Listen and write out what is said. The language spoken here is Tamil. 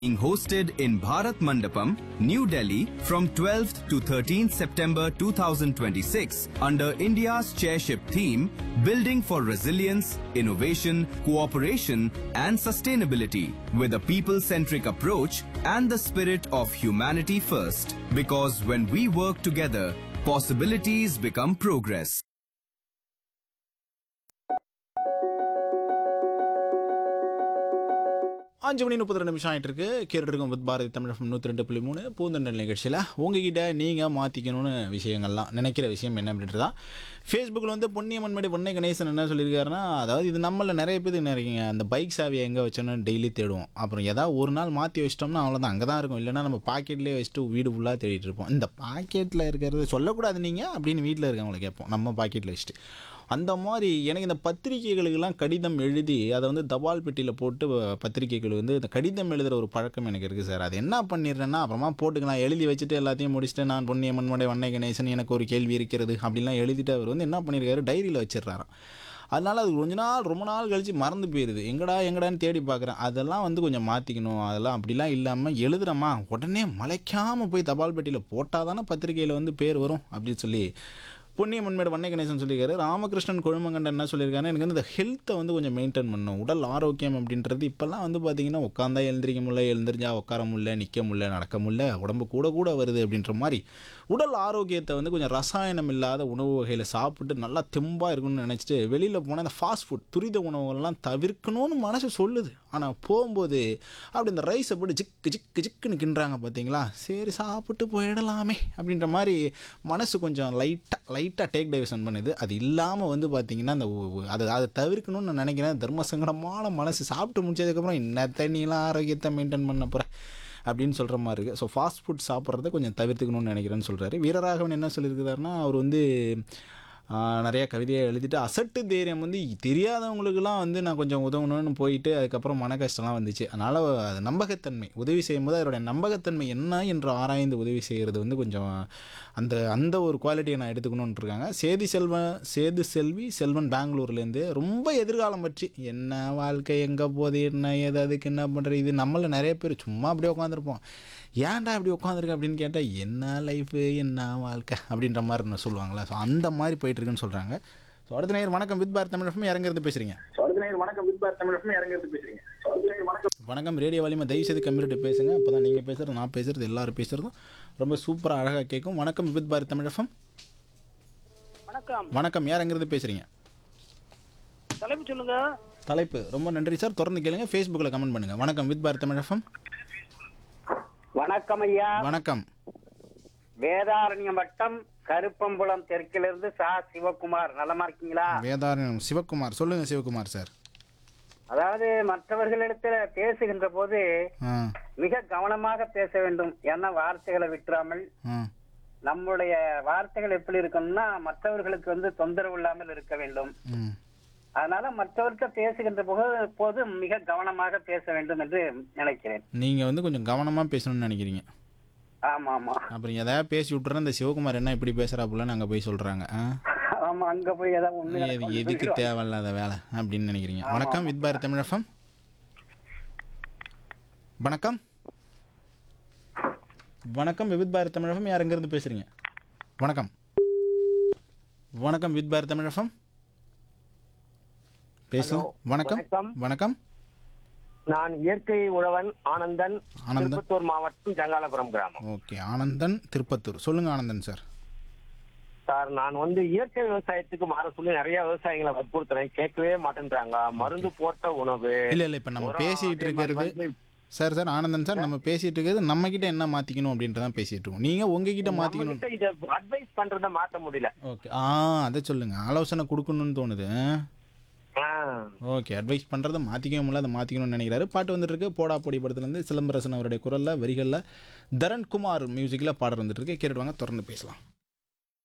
being hosted in Bharat Mandapam, New Delhi from 12th to 13th September 2026 under India's chairship theme Building for Resilience, Innovation, Cooperation and Sustainability with a people-centric approach and the spirit of humanity first. Because when we work together, possibilities become progress. அஞ்சு மணி முப்பத்தி ரெண்டு நிமிஷம் ஆகிட்டு இருக்கு கேட்டுருக்கோம் வித் பாரதி தமிழ் நூற்றி ரெண்டு புள்ளி மூணு பூந்தண்டல் நிகழ்ச்சியில் உங்ககிட்ட நீங்கள் மாற்றிக்கணும்னு விஷயங்கள்லாம் நினைக்கிற விஷயம் என்ன அப்படின்றது தான் ஃபேஸ்புக்கில் வந்து பொன்னியம்மன் மடி பொன்னை கணேசன் என்ன சொல்லியிருக்காருன்னா அதாவது இது நம்மள நிறைய பேர் என்ன இருக்கீங்க அந்த பைக் சாவியை எங்கே வச்சோன்னு டெய்லி தேடுவோம் அப்புறம் ஏதாவது ஒரு நாள் மாற்றி வச்சிட்டோம்னா அவ்வளோதான் அங்கே தான் இருக்கும் இல்லைன்னா நம்ம பாக்கெட்லேயே வச்சுட்டு வீடு ஃபுல்லாக தேடிட்டு இருப்போம் இந்த பாக்கெட்டில் இருக்கிறது சொல்லக்கூடாது நீங்கள் அப்படின்னு வீட்டில் இருக்கவங்களை கேட்போம் நம்ம பாக்கெட்டில் வச்சுட்டு அந்த மாதிரி எனக்கு இந்த பத்திரிகைகளுக்கெல்லாம் கடிதம் எழுதி அதை வந்து தபால் பெட்டியில் போட்டு வ- பத்திரிகைகள் வந்து இந்த கடிதம் எழுதுகிற ஒரு பழக்கம் எனக்கு இருக்குது சார் அது என்ன பண்ணிடுறேன்னா அப்புறமா போட்டுக்கலாம் எழுதி வச்சுட்டு எல்லாத்தையும் முடிச்சுட்டு நான் பொன்னியம்மன் மடை வண்ணை கணேசன் எனக்கு ஒரு கேள்வி இருக்கிறது அப்படிலாம் எழுதிட்டு அவர் வந்து என்ன பண்ணியிருக்காரு டைரியில் வச்சிடுறாராம் அதனால் அது கொஞ்ச நாள் ரொம்ப நாள் கழித்து மறந்து போயிடுது எங்கடா எங்கடான்னு தேடி பார்க்குறேன் அதெல்லாம் வந்து கொஞ்சம் மாற்றிக்கணும் அதெல்லாம் அப்படிலாம் இல்லாமல் எழுதுறோமா உடனே மலைக்காமல் போய் தபால் பெட்டியில் போட்டால் தானே பத்திரிகையில் வந்து பேர் வரும் அப்படின்னு சொல்லி புண்ணியமன் மேடு வண்ணை கணேசன் சொல்லியிருக்காரு ராமகிருஷ்ணன் கொழுமங்கண்டன் என்ன சொல்லியிருக்காரு எனக்கு வந்து இந்த ஹெல்த்தை வந்து கொஞ்சம் மெயின்டைன் பண்ணணும் உடல் ஆரோக்கியம் அப்படின்றது இப்போல்லாம் வந்து பார்த்தீங்கன்னா உட்காந்தா எழுந்திரிக்க முடியல எழுந்திரிஞ்சா உட்கார முடியல நிற்க முடியல நடக்க முடியல உடம்பு கூட கூட வருது அப்படின்ற மாதிரி உடல் ஆரோக்கியத்தை வந்து கொஞ்சம் ரசாயனம் இல்லாத உணவு வகையில் சாப்பிட்டு நல்லா தெம்பாக இருக்கணும்னு நினச்சிட்டு வெளியில் போனால் இந்த ஃபாஸ்ட் ஃபுட் துரித உணவுகள்லாம் தவிர்க்கணும்னு மனசு சொல்லுது ஆனால் போகும்போது அப்படி இந்த ரைஸை போட்டு ஜிக்கு ஜிக்கு ஜிக்குன்னு கிண்டுறாங்க பார்த்தீங்களா சரி சாப்பிட்டு போயிடலாமே அப்படின்ற மாதிரி மனசு கொஞ்சம் லைட்டாக லைட்டாக டேக் டைவர்ஷன் பண்ணுது அது இல்லாமல் வந்து பார்த்தீங்கன்னா அந்த ஒ- ஒ- அதை அதை தவிர்க்கணும்னு நான் நினைக்கிறேன் தர்ம சங்கடமான மனசு சாப்பிட்டு முடிச்சதுக்கப்புறம் என்ன தண்ணியெலாம் ஆரோக்கியத்தை மெயின்டைன் பண்ண போகிறேன் அப்படின்னு சொல்கிற மாதிரி இருக்குது ஸோ ஃபாஸ்ட் ஃபுட் சாப்பிட்றத கொஞ்சம் தவிர்த்துக்கணும்னு நினைக்கிறேன்னு சொல்கிறாரு வீரராகவன் என்ன சொல்லியிருக்கிறாருன்னா அவர் வந்து ஆஹ், நிறைய கவிதையை எழுதிட்டு அசட்டு தைரியம் வந்து தெரியாதவங்களுக்குலாம் வந்து நான் கொஞ்சம் உதவணும்னு போயிட்டு அதுக்கப்புறம் மன கஷ்டம்லாம் வந்துச்சு அதனால் அது நம்பகத்தன்மை உதவி செய்யும்போது அதோடைய நம்பகத்தன்மை என்ன என்று ஆராய்ந்து உதவி செய்கிறது வந்து கொஞ்சம் அந்த அந்த ஒரு குவாலிட்டியை நான் எடுத்துக்கணும்னு இருக்காங்க சேதி செல்வன் சேது செல்வி செல்வன் பெங்களூர்லேருந்து ரொம்ப எதிர்காலம் பற்றி என்ன வாழ்க்கை எங்கே போகுது என்ன ஏது அதுக்கு என்ன பண்ணுறது இது நம்மள நிறைய பேர் சும்மா அப்படியே உட்காந்துருப்போம் ஏன்டா இப்படி உட்காந்துருக்க அப்படின்னு கேட்டால் என்ன லைஃபு என்ன வாழ்க்கை அப்படின்ற மாதிரி நான் சொல்லுவாங்களா ஸோ அந்த மாதிரி போயிட்டு இருக்குன்னு சொல்கிறாங்க ஸோ அடுத்த நேரம் வணக்கம் வித் பாரத் தமிழ் இறங்குறது பேசுகிறீங்க வணக்கம் வித் தமிழ் இறங்கிறது பேசுறீங்க வணக்கம் வணக்கம் ரேடியோ வலிமை தயவு செய்து கம்யூனிட்டி பேசுங்க அப்போ தான் நீங்கள் பேசுகிறது நான் பேசுகிறது எல்லாரும் பேசுகிறதும் ரொம்ப சூப்பராக அழகாக கேட்கும் வணக்கம் வித் பாரத் தமிழ் வணக்கம் வணக்கம் யாருங்கிறது பேசுகிறீங்க தலைப்பு சொல்லுங்க தலைப்பு ரொம்ப நன்றி சார் தொடர்ந்து கேளுங்க ஃபேஸ்புக்கில் கமெண்ட் பண்ணுங்கள் வணக்கம் வித் பாரத் தமிழ் வணக்கம் ஐயா வணக்கம் வேதாரண்யம் வட்டம் கருப்பம்புலம் தெற்கிலிருந்து சா சிவகுமார் நலமா இருக்கீங்களா வேதாரண்யம் சிவகுமார் சொல்லுங்கள் சிவகுமார் சார் அதாவது மற்றவர்களிடத்துல பேசுகின்ற போது ஆ மிக கவனமாக பேச வேண்டும் ஏன்னா வார்த்தைகளை விட்டுறாமல் ஆ நம்முடைய வார்த்தைகள் எப்படி இருக்கணும்னா மற்றவர்களுக்கு வந்து தொந்தரவு இல்லாமல் இருக்க வேண்டும் ம் அதனால மற்றவர்கிட்ட பேசுகின்ற போது போது மிக கவனமாக பேச வேண்டும் என்று நினைக்கிறேன் நீங்கள் வந்து கொஞ்சம் கவனமாக பேசணும்னு நினைக்கிறீங்க ஆமா ஆமா அப்புறம் எதாவது பேசி விட்டுறேன் இந்த சிவகுமார் என்ன இப்படி பேசுகிறாப்புலன்னு அங்கே போய் சொல்கிறாங்க ஆ ஆமா அங்க போய் ஏதாவது ஒண்ணு எது எதுக்கு தேவையில்லாத வேலை அப்படின்னு நினைக்கிறீங்க வணக்கம் வித் பாரத் தமிழகம் வணக்கம் வணக்கம் வித் பாரத் தமிழகம் யார் எங்கேருந்து பேசுகிறீங்க வணக்கம் வணக்கம் வித் பாரத் தமிழகம் பேசும் வணக்கம் வணக்கம். வணக்கம் நான் இயற்கை உழவன் ஆனந்தன் ஆனந்தன். திருப்பத்தூர் மாவட்டம் ஜங்காலபுரம் கிராமம் ஓகே ஆனந்தன் திருப்பத்தூர் சொல்லுங்க ஆனந்தன் சார் சார் நான் வந்து இயற்கை விவசாயத்துக்கு மாற சொல்லி நிறைய விவசாயிகளை வற்புறுத்துறேன் கேட்கவே மாட்டேன்றாங்க மருந்து போட்ட உணவு இல்லை இல்லை இப்போ நம்ம உரம், பேசிகிட்டு அதே மாதிரி இருக்கிறது வந்து சார் சார் ஆனந்தன் சார் நம்ம பேசிகிட்டு இருக்கிறது நம்ம கிட்ட என்ன மாற்றிக்கணும் அப்படின்றதான் பேசிகிட்டு இருக்கோம் நீங்கள் உங்ககிட்ட மாற்றிக்கணும் நம்மகிட்ட இத அட்வைஸ் பண்றத மாத்த முடியல ஓகே ஆ அதை சொல்லுங்க ஆலோசனை கொடுக்கணும்னு தோணுது ஆ. ஓகே அட்வைஸ் பண்ணுறதை மாற்றிக்கவே முடியல அதை மாற்றிக்கணும்னு நினைக்கிறாரு பாட்டு வந்துட்டு இருக்கு போடா பொடி படத்துலேருந்து சிலம்பரசன் அவருடைய குரலில் வரிகளில் தரண்குமார் மியூசிக்கில் பாடல் வந்துட்டு இருக்கு கேட்டுட்டு வாங்க தொடர்ந்து பேசலாம்